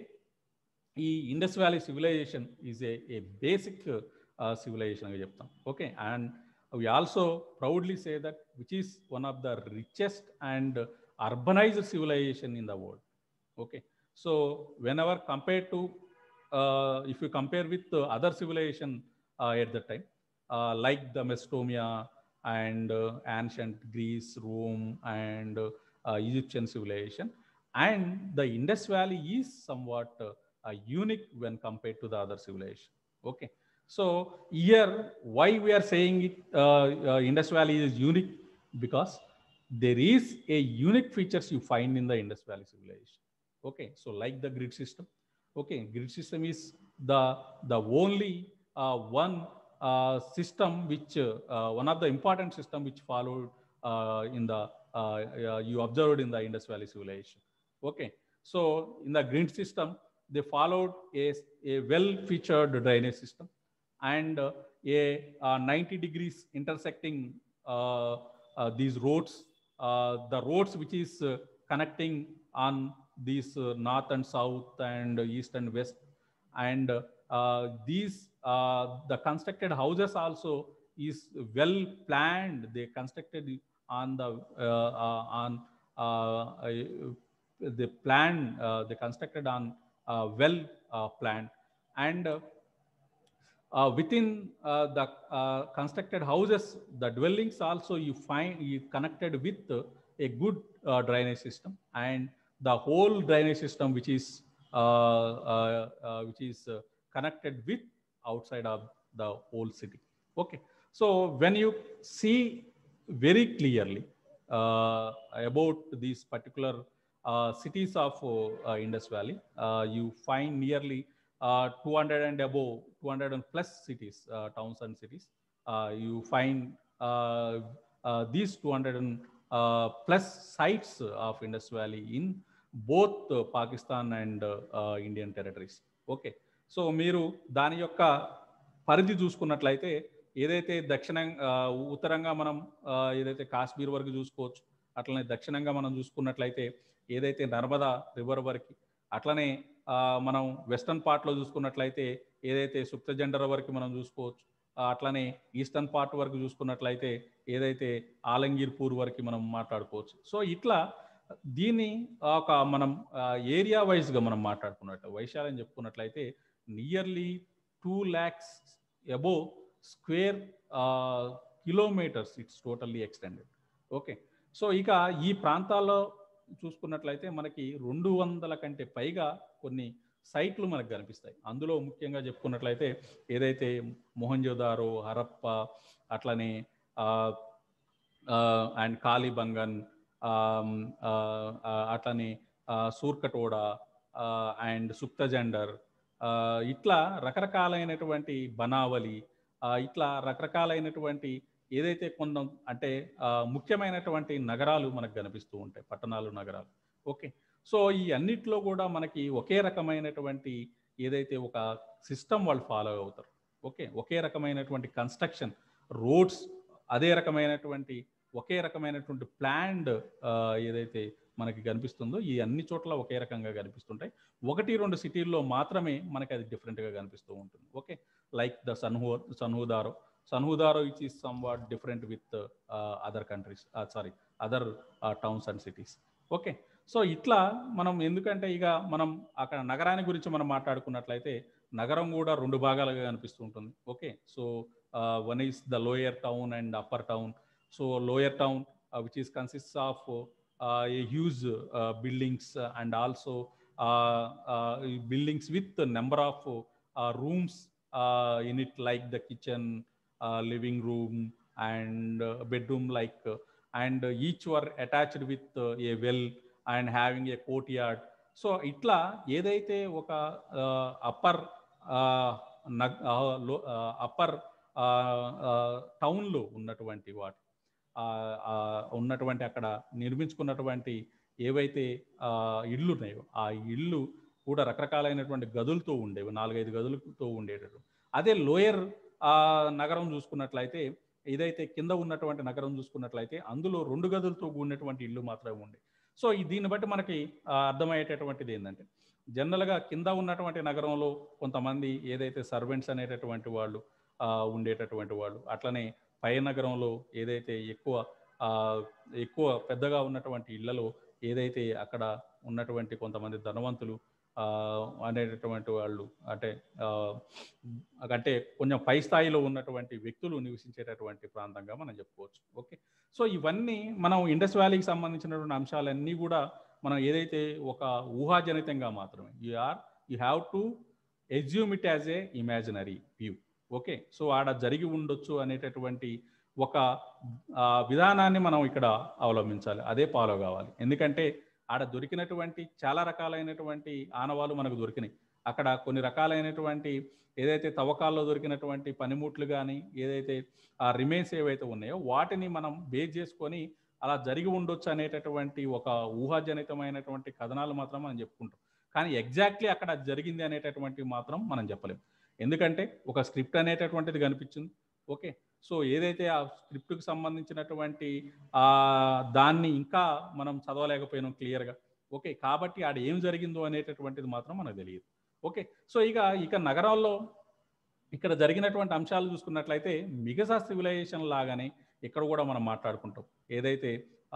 ఈ Indus valley civilization is a a basic సివిలైజేషన్గా చెప్తాం okay and we also proudly say that which is one of the richest and urbanized civilization in the world okay so whenever compared to uh, if you compare with uh, other civilization uh, at that time uh, like the mesopotamia and uh, ancient greece rome and uh, uh, egyptian civilization and the indus valley is somewhat uh, uh, unique when compared to the other civilization okay so here, why we are saying it, uh, uh, Indus Valley is unique because there is a unique features you find in the Indus Valley civilization. Okay, so like the grid system. Okay, grid system is the the only uh, one uh, system which uh, uh, one of the important system which followed uh, in the uh, uh, you observed in the Indus Valley civilization. Okay, so in the grid system they followed a, a well featured drainage system and uh, a uh, 90 degrees intersecting uh, uh, these roads, uh, the roads which is uh, connecting on these uh, north and south and east and west. And uh, these, uh, the constructed houses also is well planned. They constructed on the, uh, uh, on, uh, uh, the plan, uh, they constructed on uh, well uh, planned. And uh, uh, within uh, the uh, constructed houses, the dwellings also you find you connected with uh, a good uh, drainage system and the whole drainage system which is uh, uh, uh, which is uh, connected with outside of the whole city. Okay, so when you see very clearly uh, about these particular uh, cities of uh, uh, Indus Valley, uh, you find nearly uh, 200 and above 200 and plus cities, uh, towns and cities. Uh, you find uh, uh, these 200 and uh, plus sites of Indus Valley in both uh, Pakistan and uh, uh, Indian territories. Okay so మీరు దాని యొక్క పరిధి చూసుకున్నట్లయితే ఏదైతే దక్షిణ ఆ, ఉత్తరంగా మనం ఆ, ఏదైతే కాశ్మీర్ వరకు చూసుకోవచ్చు అట్లనే దక్షిణంగా మనం చూసుకున్నట్లయితే ఏదైతే నర్మదా రివర్ వరకు అట్లనే ఆ, మనం వెస్టర్న్ పార్ట్లో చూసుకున్నట్లయితే ఏదైతే సుప్తజెండర్ వరకు మనం చూసుకోవచ్చు ఆ, అట్లనే ఈస్టర్న్ పార్ట్ వరకు చూసుకున్నట్లయితే ఏదైతే ఆలంగీర్పూర్ వరకు మనం మాట్లాడుకోవచ్చు సో ఇట్లా దీన్ని ఒక మనం ఏరియా వైజ్గా మనం మాట్లాడుకున్నట్టు వైశాల్యం చెప్పుకున్నట్లయితే nearly two lakhs above square kilometres it's totally extended okay so ఇక ఈ ప్రాంతాల్లో చూసుకున్నట్లయితే మనకి రెండు వందల కంటే పైగా కొన్ని సైట్లు మనకు కనిపిస్తాయి అందులో ముఖ్యంగా చెప్పుకున్నట్లయితే ఏదైతే మొహంజోదారో హరప్ప అట్లనే అండ్ కాళీబంగన్ ఆమ్, ఆ, ఆ, అట్లనే ఆ, సూర్కటోడా అండ్ సుక్తజెండర్ ఆ, ఇట్లా రకరకాలైనటువంటి బనావలి ఆ, ఇట్లా రకరకాలైనటువంటి ఏదైతే కొంత అంటే ఆ, ముఖ్యమైనటువంటి నగరాలు మనకు కనిపిస్తూ ఉంటాయి పట్టణాలు నగరాలు ఓకే సో ఈ అన్నిట్లో కూడా మనకి ఒకే రకమైనటువంటి ఏదైతే ఒక సిస్టమ్ వాళ్ళు ఫాలో అవుతారు ఓకే ఒకే రకమైనటువంటి కన్స్ట్రక్షన్ రోడ్స్ అదే రకమైనటువంటి ఒకే రకమైనటువంటి ప్లాండ్ ఏదైతే మనకి కనిపిస్తుందో ఈ అన్ని చోట్ల ఒకే రకంగా కనిపిస్తుంటాయి ఒకటి రెండు సిటీల్లో మాత్రమే మనకి అది డిఫరెంట్గా కనిపిస్తూ ఉంటుంది okay like the Chanhu Chanhudaro Chanhudaro which is somewhat different with other countries sorry other towns and cities okay so ఇట్లా మనం ఎందుకంటే ఇక మనం అక్కడ నగరాన్ని గురించి మనం మాట్లాడుకున్నట్లయితే నగరం కూడా రెండు భాగాలుగా కనిపిస్తూ ఉంటుంది okay so one is the lower town and upper town so lower town which is consist of a huge buildings and also buildings with the number of uh, rooms uh, in it like the kitchen uh, living room and uh, bedroom like uh, and each were attached with uh, a well and having a courtyard so ఇట్లా ఏదైతే ఒక upper నగ్ upper టౌన్లో ఉన్నటువంటి వాటి ఆ, ఆ, ఉన్నటువంటి అక్కడ నిర్మించుకున్నటువంటి ఏవైతే ఆ, ఇళ్ళు ఉన్నాయో ఆ ఇళ్ళు కూడా రకరకాలైనటువంటి గదులతో ఉండేవి నాలుగైదు గదులతో ఉండేటట్టు అదే లోయర్ నగరం చూసుకున్నట్లయితే ఏదైతే కింద ఉన్నటువంటి నగరం చూసుకున్నట్లయితే అందులో రెండు గదులతో కూడినటువంటి ఇల్లు మాత్రమే ఉండే సో ఈ దీన్ని బట్టి మనకి ఆ, అర్థమయ్యేటటువంటిది ఏంటంటే జనరల్గా కింద ఉన్నటువంటి నగరంలో కొంతమంది ఏదైతే సర్వెంట్స్ అనేటటువంటి వాళ్ళు ఆ, ఉండేటటువంటి వాళ్ళు అట్లనే పై నగరంలో ఏదైతే ఎక్కువ ఆ, ఎక్కువ పెద్దగా ఉన్నటువంటి ఇళ్లలో ఏదైతే అక్కడ ఉన్నటువంటి కొంతమంది ధనవంతులు ఆ, అనేటటువంటి వాళ్ళు అంటే ఆ, అంటే కొంచెం పై స్థాయిలో ఉన్నటువంటి వ్యక్తులు నివసించేటటువంటి ప్రాంతంగా మనం చెప్పుకోవచ్చు ఓకే సో ఇవన్నీ మనం ఇండస్ వ్యాలీకి సంబంధించినటువంటి అంశాలన్నీ కూడా మనం ఏదైతే ఒక ఊహాజనితంగా మాత్రమే you are you have to assume it as a imaginary view okay so ఆడ జరిగి ఉండొచ్చు అనేటటువంటి ఒక ఆ, విధానాన్ని మనం ఇక్కడ అవలంబించాలి అదే ఫాలో కావాలి ఎందుకంటే ఆడ దొరికినటువంటి చాలా రకాలైనటువంటి ఆనవాలు మనకు దొరికినాయి అక్కడ కొన్ని రకాలైనటువంటి ఏదైతే తవ్వకాల్లో దొరికినటువంటి పనిముట్లు కానీ ఏదైతే ఆ రిమైన్స్ ఏవైతే ఉన్నాయో వాటిని మనం బేస్ చేసుకొని అలా జరిగి ఉండొచ్చు అనేటటువంటి ఒక ఊహాజనితమైనటువంటి కథనాలు మాత్రం మనం చెప్పుకుంటాం కానీ ఎగ్జాక్ట్లీ అక్కడ అది జరిగింది అనేటటువంటి మాత్రం మనం చెప్పలేం ఎందుకంటే ఒక స్క్రిప్ట్ అనేటటువంటిది కనిపించింది ఓకే సో ఏదైతే ఆ స్క్రిప్ట్కి సంబంధించినటువంటి ఆ దాన్ని ఇంకా మనం చదవలేకపోయినాం క్లియర్గా ఓకే కాబట్టి ఆడ ఏం జరిగిందో అనేటటువంటిది మాత్రం మనకు తెలియదు ఓకే సో ఇక ఇక నగరాల్లో ఇక్కడ జరిగినటువంటి అంశాలు చూసుకున్నట్లయితే మిగతా సివిలైజేషన్ లాగానే ఇక్కడ కూడా మనం మాట్లాడుకుంటాం ఏదైతే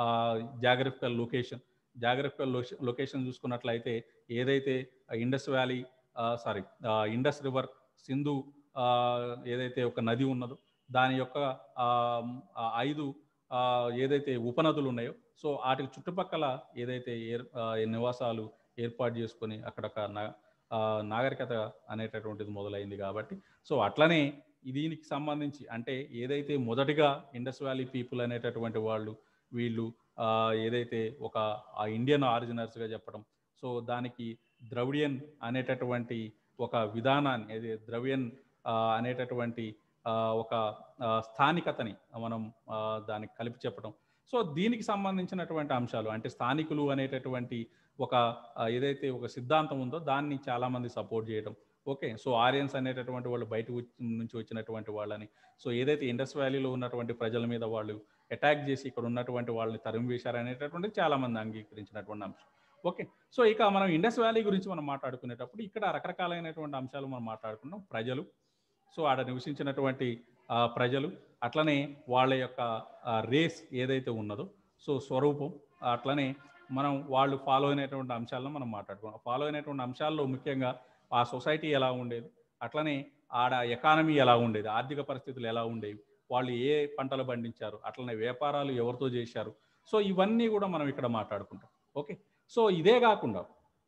జాగ్రఫికల్ లొకేషన్ జాగ్రఫికల్ లొకేషన్ చూసుకున్నట్లయితే ఏదైతే Indus valley sorry Indus river Sindhu ఆ, ఏదైతే ఒక నది ఉన్నదో దాని యొక్క ఆ, ఆ ఐదు ఆ, ఏదైతే ఉపనదులు ఉన్నాయో సో వాటికి చుట్టుపక్కల ఏదైతే ఏర్ ఆ, నివాసాలు ఏర్పాటు చేసుకొని అక్కడ ఒక నా- ఆ, నాగరికత అనేటటువంటిది మొదలైంది కాబట్టి సో అట్లనే దీనికి సంబంధించి అంటే ఏదైతే మొదటిగా ఇండస్ వ్యాలీ పీపుల్ అనేటటువంటి వాళ్ళు వీళ్ళు ఆ, ఏదైతే ఒక ఆ ఇండియన్ ఆరిజినర్స్గా చెప్పడం సో దానికి ద్రవిడియన్ అనేటటువంటి ఒక విధానాన్ని ఏది ద్రవియన్ ఆ, అనేటటువంటి ఆ, ఒక ఆ, స్థానికతని మనం ఆ, దానికి కలిపి చెప్పడం సో దీనికి సంబంధించినటువంటి అంశాలు అంటే స్థానికులు అనేటటువంటి ఒక ఆ, ఏదైతే ఒక సిద్ధాంతం ఉందో దాన్ని చాలామంది సపోర్ట్ చేయడం ఓకే సో ఆరియన్స్ అనేటటువంటి వాళ్ళు బయట వచ్చి- నుంచి వచ్చినటువంటి వాళ్ళని సో ఏదైతే ఇండస్ వ్యాలీలో ఉన్నటువంటి ప్రజల మీద వాళ్ళు అటాక్ చేసి ఇక్కడ ఉన్నటువంటి వాళ్ళని తరిమి వేశారు అనేటటువంటి చాలామంది అంగీకరించినటువంటి అంశం ఓకే సో ఇక మనం ఇండస్ వ్యాలీ గురించి మనం మాట్లాడుకునేటప్పుడు ఇక్కడ రకరకాలైనటువంటి అంశాలు మనం మాట్లాడుకున్నాం ప్రజలు సో ఆడ నివసించినటువంటి ఆ, ప్రజలు అట్లనే వాళ్ళ యొక్క రేస్ ఏదైతే ఉన్నదో సో స్వరూపం అట్లనే మనం వాళ్ళు ఫాలో అయినటువంటి అంశాలను మనం మాట్లాడుకున్నాం ఫాలో అయినటువంటి అంశాల్లో ముఖ్యంగా ఆ సొసైటీ ఎలా ఉండేది అట్లనే ఆడ ఎకానమీ ఎలా ఉండేది ఆర్థిక పరిస్థితులు ఎలా ఉండేవి వాళ్ళు ఏ పంటలు పండించారు అట్లనే వ్యాపారాలు ఎవరితో చేశారు సో ఇవన్నీ కూడా మనం ఇక్కడ మాట్లాడుకుంటాం ఓకే సో ఇదే కాకుండా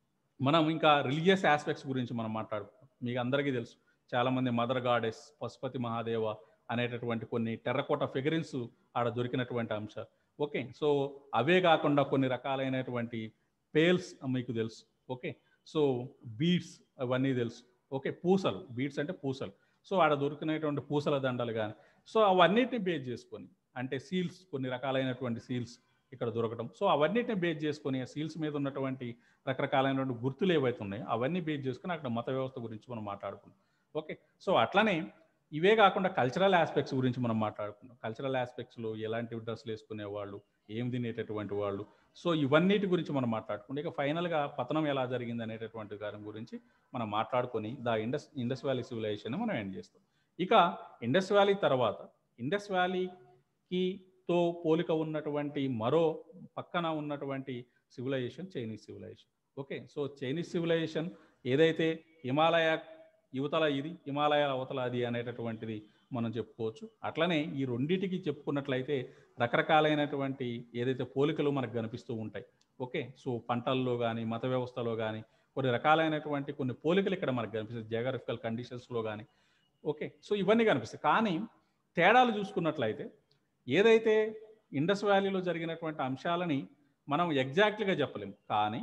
మనం ఇంకా రిలీజియస్ ఆస్పెక్ట్స్ గురించి మనం మాట్లాడుకుంటాం మీకు అందరికీ తెలుసు చాలామంది మదర్ గాడెస్ పశుపతి మహాదేవ అనేటటువంటి కొన్ని టెర్రకోట ఫిగరిన్స్ ఆడ దొరికినటువంటి అంశాలు ఓకే సో అవే కాకుండా కొన్ని రకాలైనటువంటి పేల్స్ మీకు తెలుసు ఓకే సో బీడ్స్ అవన్నీ తెలుసు ఓకే పూసలు బీడ్స్ అంటే పూసలు సో ఆడ దొరికినటువంటి పూసల దండలు కానీ సో అవన్నిటిని బేస్ చేసుకొని అంటే సీల్స్ కొన్ని రకాలైనటువంటి సీల్స్ ఇక్కడ దొరకడం సో అవన్నిటిని బేస్ చేసుకొని ఆ సీల్స్ మీద ఉన్నటువంటి రకరకాలైనటువంటి గుర్తులు ఏవైతే ఉన్నాయో అవన్నీ బేస్ చేసుకొని అక్కడ మత వ్యవస్థ గురించి మనం మాట్లాడుకున్నాం ఓకే సో అట్లనే ఇవే కాకుండా కల్చరల్ ఆస్పెక్ట్స్ గురించి మనం మాట్లాడుకున్నాం కల్చరల్ ఆస్పెక్ట్స్లో ఎలాంటి డ్రెస్సులు వేసుకునే వాళ్ళు ఏం తినేటటువంటి వాళ్ళు సో ఇవన్నిటి గురించి మనం మాట్లాడుకుంటే ఇక ఫైనల్గా పతనం ఎలా జరిగింది అనేటటువంటి దాని గురించి మనం మాట్లాడుకొని the Indus Indus valley civilization మనం ఎండ్ చేస్తాం ఇక ఇండస్ వ్యాలీ తర్వాత ఇండస్ వ్యాలీకి తో పోలిక ఉన్నటువంటి మరో పక్కన ఉన్నటువంటి civilization Chinese civilization okay so Chinese civilization ఏదైతే హిమాలయ యువతల ఇది హిమాలయ అవతల అది అనేటటువంటిది మనం చెప్పుకోవచ్చు అట్లనే ఈ రెండింటికి చెప్పుకున్నట్లయితే రకరకాలైనటువంటి ఏదైతే పోలికలు మనకు కనిపిస్తూ ఉంటాయి ఓకే సో పంటల్లో కానీ మత వ్యవస్థలో కానీ కొన్ని రకాలైనటువంటి కొన్ని పోలికలు ఇక్కడ మనకు కనిపిస్తాయి జియోగ్రఫికల్ కండిషన్స్లో కానీ ఓకే సో ఇవన్నీ కనిపిస్తాయి కానీ తేడాలు చూసుకున్నట్లయితే ఏదైతే ఇండస్ వ్యాలీలో జరిగినటువంటి అంశాలని మనం ఎగ్జాక్ట్లీగా చెప్పలేము కానీ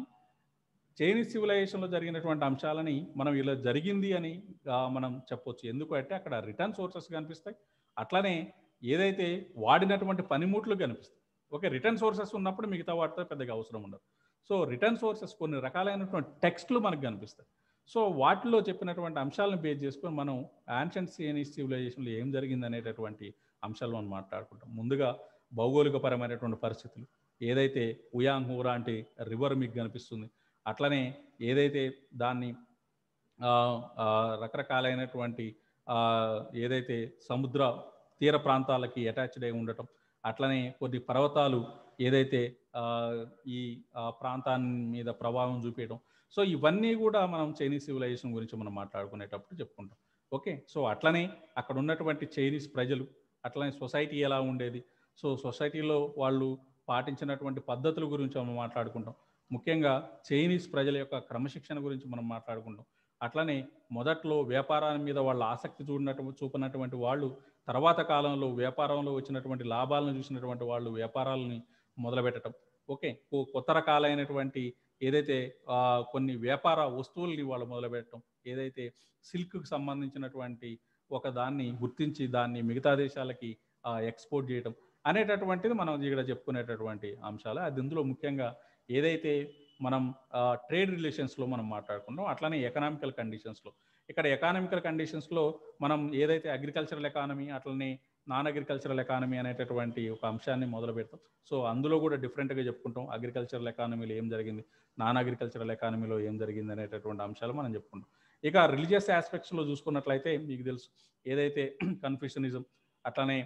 చైనీస్ సివిలైజేషన్లో జరిగినటువంటి అంశాలని మనం ఇలా జరిగింది అని ఆ, మనం చెప్పొచ్చు ఎందుకు అంటే అక్కడ రిటర్న్ సోర్సెస్ కనిపిస్తాయి అట్లనే ఏదైతే వాడినటువంటి పనిముట్లు కనిపిస్తాయి ఓకే రిటర్న్ సోర్సెస్ ఉన్నప్పుడు మిగతా వాటితో పెద్దగా అవసరం ఉండదు సో రిటర్న్ సోర్సెస్ కొన్ని రకాలైనటువంటి టెక్స్ట్లు మనకు కనిపిస్తాయి సో వాటిలో చెప్పినటువంటి అంశాలను బేస్ చేసుకొని మనం యాన్షియంట్ చైనీస్ సివిలైజేషన్లో ఏం జరిగింది అనేటటువంటి అంశాలు మనం మాట్లాడుకుంటాం ముందుగా భౌగోళికపరమైనటువంటి పరిస్థితులు ఏదైతే ఉయాంగ్ హూ లాంటి రివర్ మీకు కనిపిస్తుంది అట్లనే ఏదైతే దాన్ని ఆ, ఆ, రకరకాలైనటువంటి ఆ, ఏదైతే సముద్ర తీర ప్రాంతాలకి అటాచ్డ్ అయి ఉండటం అట్లనే కొన్ని పర్వతాలు ఏదైతే ఆ, ఈ ఆ, ప్రాంతాన్ని మీద ప్రభావం చూపించడం సో ఇవన్నీ కూడా మనం చైనీస్ సివిలైజేషన్ గురించి మనం మాట్లాడుకునేటప్పుడు చెప్పుకుంటాం ఓకే సో అట్లనే అక్కడ ఉన్నటువంటి చైనీస్ ప్రజలు అట్లనే సొసైటీ ఎలా ఉండేది సో సొసైటీలో వాళ్ళు పాటించినటువంటి పద్ధతుల గురించి మనం మాట్లాడుకుంటాం ముఖ్యంగా చైనీస్ ప్రజల యొక్క క్రమశిక్షణ గురించి మనం మాట్లాడుకుంటాం అట్లనే మొదట్లో వ్యాపారాల మీద వాళ్ళ ఆసక్తి చూడినట్టు చూపినటువంటి వాళ్ళు తర్వాత కాలంలో వ్యాపారంలో వచ్చినటువంటి లాభాలను చూసినటువంటి వాళ్ళు వ్యాపారాలని మొదలుపెట్టడం ఓకే కొ- కొత్త రకాలైనటువంటి ఏదైతే ఆ, కొన్ని వ్యాపార వస్తువుల్ని వాళ్ళు మొదలుపెట్టడం ఏదైతే సిల్క్కి సంబంధించినటువంటి ఒక దాన్ని గుర్తించి దాన్ని మిగతా దేశాలకి ఎక్స్పోర్ట్ చేయడం అనేటటువంటిది మనం ఇక్కడ చెప్పుకునేటటువంటి అంశాలు అది ఇందులో ముఖ్యంగా ఏదైతే మనం ట్రేడ్ రిలేషన్స్లో మనం మాట్లాడుకుంటాం అట్లానే ఎకనామికల్ కండిషన్స్లో ఇక్కడ ఎకానమికల్ కండిషన్స్లో మనం ఏదైతే అగ్రికల్చరల్ ఎకానమీ అట్లనే నాన్ అగ్రికల్చరల్ ఎకానమీ అనేటటువంటి ఒక అంశాన్ని మొదలు పెడతాం సో అందులో కూడా డిఫరెంట్గా చెప్పుకుంటాం అగ్రికల్చరల్ ఎకానమీలో ఏం జరిగింది నాన్ అగ్రికల్చరల్ ఎకానమీలో ఏం జరిగింది అనేటటువంటి అంశాలు మనం చెప్పుకుంటాం ఇక రిలీజియస్ ఆస్పెక్ట్స్లో చూసుకున్నట్లయితే మీకు తెలుసు ఏదైతే కన్ఫ్యూషనిజం అట్లనే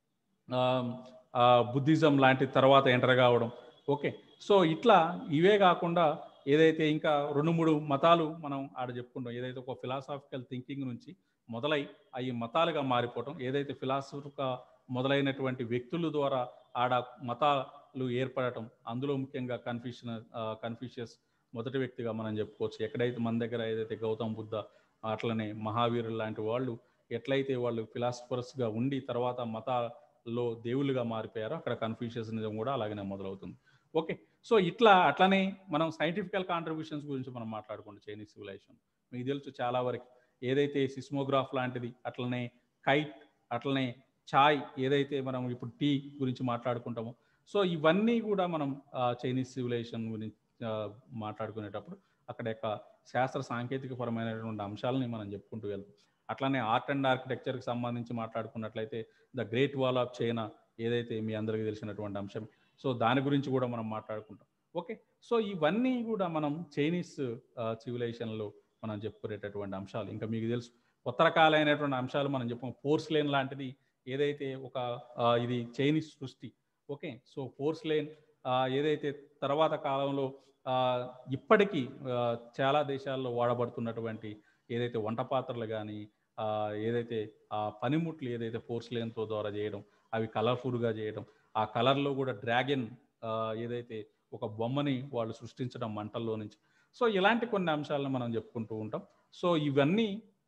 బుద్ధిజం లాంటి తర్వాత ఎంటర్ కావడం ఓకే సో ఇట్లా ఇవే కాకుండా ఏదైతే ఇంకా రెండు మూడు మతాలు మనం ఆడ చెప్పుకుంటాం ఏదైతే ఒక ఫిలాసాఫికల్ థింకింగ్ నుంచి మొదలై అవి మతాలుగా మారిపోవటం ఏదైతే ఫిలాసఫిక మొదలైనటువంటి వ్యక్తుల ద్వారా ఆడ మతాలు ఏర్పడటం అందులో ముఖ్యంగా కన్ఫ్యూషన్ కన్ఫ్యూషియస్ మొదటి వ్యక్తిగా మనం చెప్పుకోవచ్చు ఎక్కడైతే మన దగ్గర ఏదైతే గౌతమ్ బుద్ధ అట్లనే మహావీరులు లాంటి వాళ్ళు ఎట్లయితే వాళ్ళు ఫిలాసఫర్స్గా ఉండి తర్వాత మతాల్లో దేవుళ్ళుగా మారిపోయారో అక్కడ కన్ఫ్యూషనిజం కూడా అలాగనే మొదలవుతుంది ఓకే సో ఇట్లా అట్లనే మనం సైంటిఫికల్ కాంట్రిబ్యూషన్స్ గురించి మనం మాట్లాడుకుంటాం చైనీస్ సివిలైజేషన్ మీకు తెలుసు చాలా వరకు ఏదైతే సిస్మోగ్రాఫ్ లాంటిది అట్లనే కైట్ అట్లనే ఛాయ్ ఏదైతే మనం ఇప్పుడు టీ గురించి మాట్లాడుకుంటామో సో ఇవన్నీ కూడా మనం ఆ, చైనీస్ సివిలైజేషన్ గురించి ఆ, మాట్లాడుకునేటప్పుడు అక్కడ యొక్క శాస్త్ర సాంకేతిక పరమైనటువంటి అంశాలని మనం చెప్పుకుంటూ వెళ్తాం అట్లానే ఆర్ట్ అండ్ ఆర్కిటెక్చర్కి సంబంధించి మాట్లాడుకున్నట్లయితే the Great Wall of China ఏదైతే మీ అందరికీ తెలిసినటువంటి అంశం సో దాని గురించి కూడా మనం మాట్లాడుకుంటాం ఓకే సో ఇవన్నీ కూడా మనం చైనీస్ సివిలైజేషన్లో మనం చెప్పుకునేటటువంటి అంశాలు ఇంకా మీకు తెలుసు కొత్త రకాలైనటువంటి అంశాలు మనం చెప్పుకోం ఫోర్స్ లేన్ లాంటిది ఏదైతే ఒక ఆ, ఇది చైనీస్ సృష్టి ఓకే సో ఫోర్స్ లేన్ ఏదైతే తర్వాత కాలంలో ఆ, ఇప్పటికీ ఆ, చాలా దేశాల్లో వాడబడుతున్నటువంటి ఏదైతే వంట పాత్రలు కానీ ఏదైతే ఆ పనిముట్లు ఏదైతే ఫోర్స్ లేన్తో ద్వారా చేయడం అవి కలర్ఫుల్గా చేయడం ఆ కలర్లో కూడా డ్రాగన్ ఏదైతే ఒక బొమ్మని వాళ్ళు సృష్టించడం మంటల్లో నుంచి సో ఇలాంటి కొన్ని అంశాలను మనం చెప్పుకుంటూ ఉంటాం సో ఇవన్నీ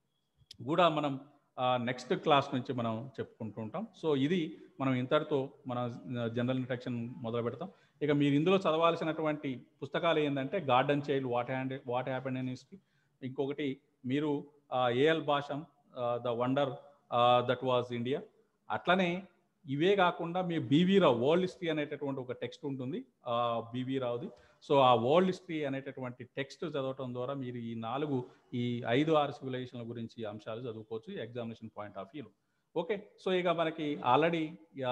కూడా మనం నెక్స్ట్ క్లాస్ నుంచి మనం చెప్పుకుంటూ ఉంటాం సో ఇది మనం ఇంతటితో మన జనరల్ ఇంట్రక్షన్ మొదలు పెడతాం ఇక మీరు ఇందులో చదవాల్సినటువంటి పుస్తకాలు ఏంటంటే Gordon Childe what hand what happen in history ఇంకొకటి మీరు A L Basham the wonder that was India అట్లనే ఇవే కాకుండా మీ బీవీ రావు వరల్డ్ హిస్టరీ అనేటటువంటి ఒక టెక్స్ట్ ఉంటుంది బీవీ రావుది సో ఆ వరల్డ్ హిస్టరీ అనేటటువంటి టెక్స్ట్ చదవటం ద్వారా మీరు ఈ నాలుగు ఈ ఐదు ఆరు సివిలైజేషన్ల గురించి ఈ అంశాలు చదువుకోవచ్చు ఎగ్జామినేషన్ పాయింట్ ఆఫ్ వ్యూలో ఓకే సో ఇక మనకి ఆల్రెడీ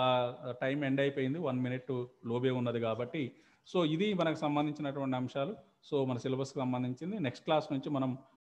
టైం ఎండ్ అయిపోయింది వన్ మినిట్ లోబే ఉన్నది కాబట్టి సో ఇది మనకు సంబంధించినటువంటి అంశాలు సో మన సిలబస్కి సంబంధించింది నెక్స్ట్ క్లాస్ నుంచి మనం